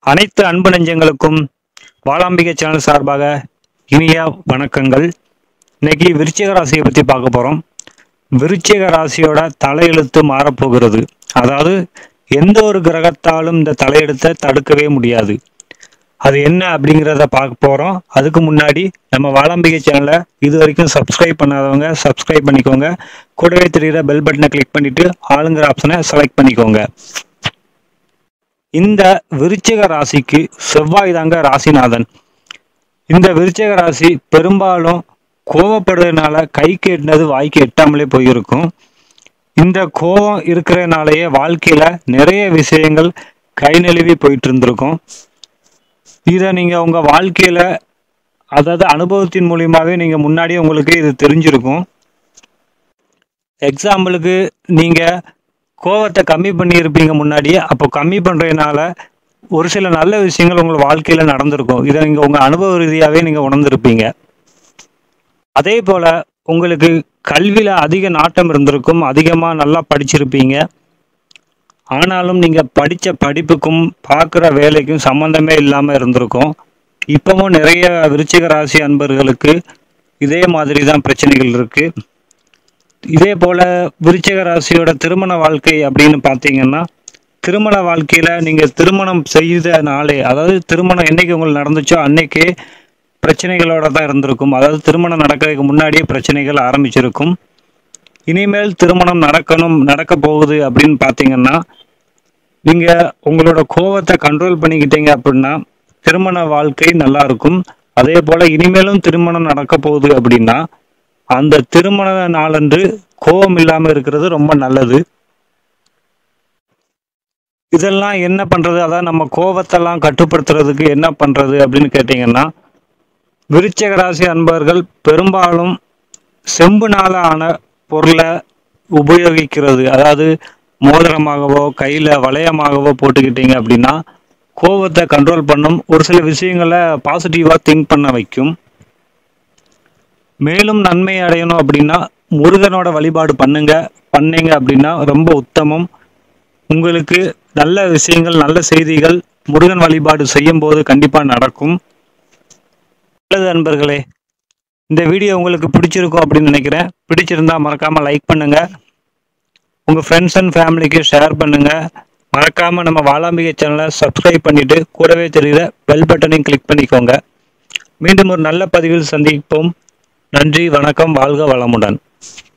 அனைத்து அன்பு நெஞ்சங்களுக்கும் வாளாம்பிகை சேனல் சார்பாக இனிய வணக்கங்கள் இன்னைக்கு விருச்சிக ராசியை பற்றி பார்க்க போகிறோம் விருச்சிக ராசியோட தலையெழுத்து மாறப்போகிறது அதாவது எந்த ஒரு கிரகத்தாலும் இந்த தலையெழுத்தை தடுக்கவே முடியாது அது என்ன அப்படிங்கிறத பார்க்க போகிறோம் அதுக்கு முன்னாடி நம்ம வாளாம்பிகை சேனலை இது வரைக்கும் சப்ஸ்கிரைப் பண்ணாதவங்க சப்ஸ்கிரைப் பண்ணிக்கோங்க கூடவே தெரிகிற பெல் பட்டனை கிளிக் பண்ணிட்டு ஆளுங்கிற ஆப்ஷனை செலக்ட் பண்ணிக்கோங்க இந்த விருச்சிக ராசிக்கு செவ்வாய் தாங்க ராசிநாதன் இந்த விருச்சிக ராசி பெரும்பாலும் கோவப்படுறதுனால கைக்கு எட்டினது வாய்க்கு எட்டாமலே போயிருக்கும் இந்த கோபம் இருக்கிறதுனாலயே வாழ்க்கையில நிறைய விஷயங்கள் கை நழுவி போயிட்டு இருந்திருக்கும் இதை நீங்க உங்க வாழ்க்கையில அதாவது அனுபவத்தின் மூலியமாவே நீங்க முன்னாடியே உங்களுக்கு இது தெரிஞ்சிருக்கும் எக்ஸாம்பிளுக்கு நீங்க கோவத்தை கம்மி பண்ணியிருப்பீங்க முன்னாடியே அப்போ கம்மி பண்ணுறதுனால ஒரு சில நல்ல விஷயங்கள் உங்கள் வாழ்க்கையில் நடந்திருக்கும் இதை நீங்கள் உங்கள் அனுபவ ரீதியாகவே நீங்கள் உணர்ந்திருப்பீங்க அதே போல் உங்களுக்கு கல்வியில் அதிக நாட்டம் இருந்திருக்கும் அதிகமாக நல்லா படிச்சிருப்பீங்க ஆனாலும் நீங்கள் படித்த படிப்புக்கும் பார்க்குற வேலைக்கும் சம்மந்தமே இல்லாமல் இருந்திருக்கும் இப்போவும் நிறைய விருச்சிக ராசி அன்பர்களுக்கு இதே மாதிரி தான் பிரச்சனைகள் இருக்குது இதே போல விருச்சிக ராசியோட திருமண வாழ்க்கை அப்படின்னு பார்த்தீங்கன்னா திருமண வாழ்க்கையில நீங்க திருமணம் செய்த நாளே அதாவது திருமணம் என்னைக்கு உங்களுக்கு நடந்துச்சோ அன்னைக்கே பிரச்சனைகளோட தான் இருந்திருக்கும் அதாவது திருமணம் நடக்கிறதுக்கு முன்னாடியே பிரச்சனைகள் ஆரம்பிச்சிருக்கும் இனிமேல் திருமணம் நடக்கணும் நடக்க போகுது அப்படின்னு பார்த்தீங்கன்னா நீங்க உங்களோட கோவத்தை கண்ட்ரோல் பண்ணிக்கிட்டீங்க அப்படின்னா திருமண வாழ்க்கை நல்லா இருக்கும் அதே போல இனிமேலும் திருமணம் நடக்க போகுது அப்படின்னா அந்த திருமண நாளன்று கோபம் இல்லாம இருக்கிறது ரொம்ப நல்லது இதெல்லாம் என்ன பண்றது அதாவது நம்ம கோபத்தெல்லாம் கட்டுப்படுத்துறதுக்கு என்ன பண்றது அப்படின்னு கேட்டீங்கன்னா விருச்சிக ராசி அன்பர்கள் பெரும்பாலும் செம்புனால ஆன பொருளை உபயோகிக்கிறது அதாவது மோதிரமாகவோ கையில வளையமாகவோ போட்டுக்கிட்டீங்க அப்படின்னா கோபத்தை கண்ட்ரோல் பண்ணும் ஒரு சில விஷயங்களை பாசிட்டிவா திங்க் பண்ண வைக்கும் மேலும் நன்மை அடையணும் அப்படின்னா முருகனோட வழிபாடு பண்ணுங்க பண்ணீங்க அப்படின்னா ரொம்ப உத்தமம் உங்களுக்கு நல்ல விஷயங்கள் நல்ல செய்திகள் முருகன் வழிபாடு செய்யும் போது கண்டிப்பா நடக்கும் நல்லது நண்பர்களே இந்த வீடியோ உங்களுக்கு பிடிச்சிருக்கும் அப்படின்னு நினைக்கிறேன் பிடிச்சிருந்தா மறக்காம லைக் பண்ணுங்க உங்க ஃப்ரெண்ட்ஸ் அண்ட் ஃபேமிலிக்கு ஷேர் பண்ணுங்க மறக்காம நம்ம வாளாம்பிகை சேனலை சப்ஸ்கிரைப் பண்ணிட்டு கூடவே தெரியுற பெல் பட்டனையும் கிளிக் பண்ணிக்கோங்க மீண்டும் ஒரு நல்ல பதிவில் சந்திப்போம் நன்றி வணக்கம் வாழ்க வளமுடன்